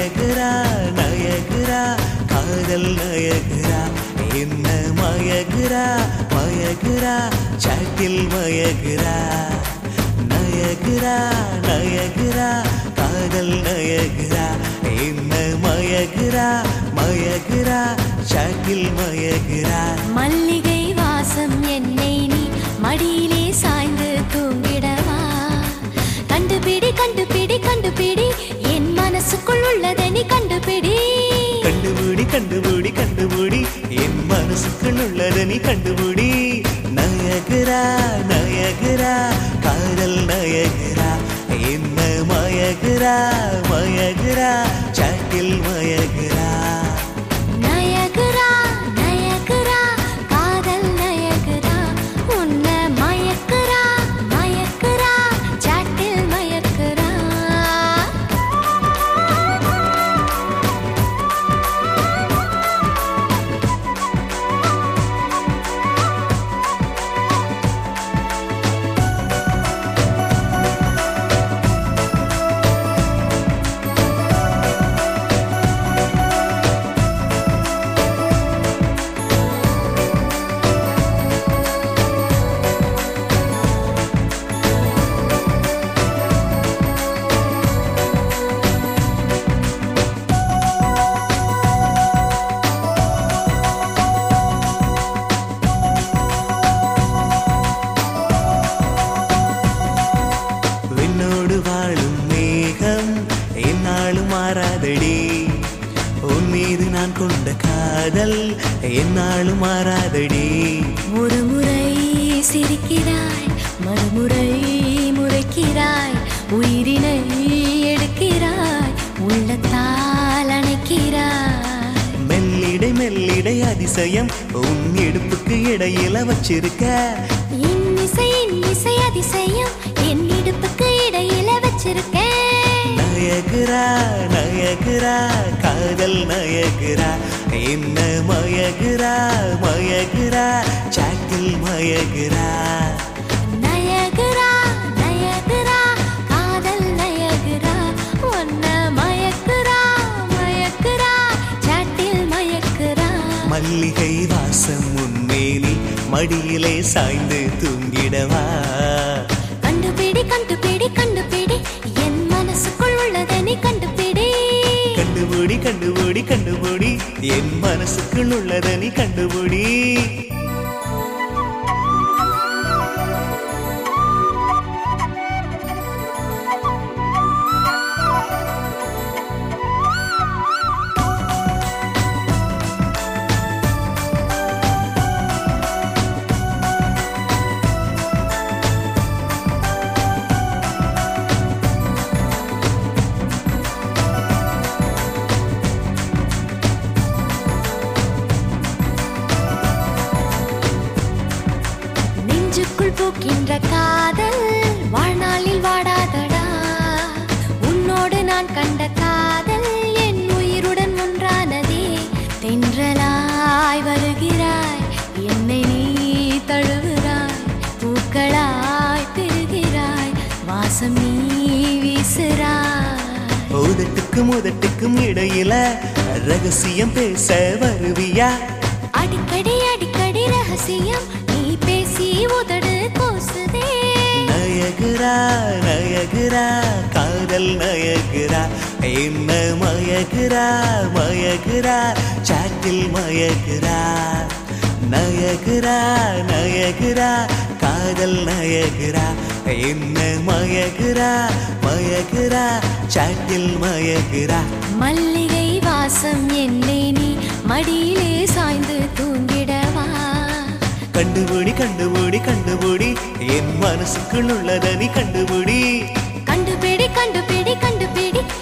நயகுரா நயகுரா காதல் நயகுரா என்ன மயகுரா மயகுரா சாட்டில் மயகுரா நயகுரா நயகுரா காதல் நயகுரா என்ன மயகுரா மயகுரா சாட்டில் மயகுரா மல்லிகை வாசம் என்னை நீ மடியிலே சாய்ந்து தூங்கிடவா கண்டுபிடி கண்டுபிடி கண்டுபிடி என் மனசுக்குள் உள்ளதை நீ கண்டுபிடி கண்டுபிடி கண்டுபிடி கண்டுபிடி என் மனசுக்குள் உள்ளதை நீ கண்டுபிடி நயகுரா நயகுரா காதல் நயகுரா என்ன மயகுரா மயகுரா சாட்டில் மயகுரா நயகுரா நயகுரா காதல் நயகுரா உன்ன மயக்குரா மயக்குரா சாட்டில் மயக்குரா விண்ணோடு வாழும் மேகம் என்னாலும் மாறாதடி உன் மீது நான் கொண்ட காதல் என்னாலும் மாறாதடி ஒரு முறை சிரிக்கிறாய் மறுமுறை முறைக்கிறாய் உயிரினை எடுக்கிறாய் உள்ளத்தால் அணைக்கிறாய் மெல்லிடை மெல்லிடை அதிசயம் உன் இடுப்புக்கு இடையில வச்சிருக்க இன்னிசை இன்னிசை அதிசயம் என் இடுப்புக்கு இடையில வச்சிருக்கேன் நயகுரா நயகுரா காதல் நயகுரா என்ன மயகுரா மயகுரா சாட்டில் மயகுரா நயகுரா நயகுரா காதல் நயகுரா ஒன்ன மயக்குரா மயக்குரா சாட்டில் மயக்குரா மல்லிகை வாசம் உன்மேனி மடியிலே சாய்ந்து தூங்கிடவா கண்டுபிடி கண்டுபிடி கண்டுபிடி என் மனசுக்குள் உள்ளதை நீ கண்டுபிடி கண்டுபிடி கண்டுபிடி கண்டுபிடி என் மனசுக்குள் உள்ளதை நீ கண்டுபிடி நெஞ்சுக்குள் பூக்கின்ற காதல் வாழ்நாளில் வாடாதடா உன்னோடு நான் கண்ட காதல் என் உயிருடன் ஒன்றானதே தென்றலாய் வருகிறாய் என்னை நீ தழுவுகிறாய் பூக்களாய் பெறுகிறாய் வாசம் நீ வீசுகிறாய் உதட்டுக்கும் உதட்டுக்கும் இடையில ரகசியம் பேச வருவியா அடிக்கடி அடிக்கடி ரகசியம் நீ பேசி உதடு கோசுதே நயகுரா நயகுரா காதல் நயகுரா என்ன மயகுரா மயகுரா சாட்டில் மயகுரா நயகுரா நயகுரா காதல் நயகுரா என்ன மயகுரா மயகுரா சாட்டில் மயகுரா மல்லிகை வாசம் என்னை நீ மடியிலே சாய்ந்து தூங்கிடவா கண்டுபிடி கண்டுபிடி கண்டுபிடி என் மனசுக்குள் உள்ளதை நீ கண்டுபிடி கண்டுபிடி கண்டுபிடி கண்டுபிடி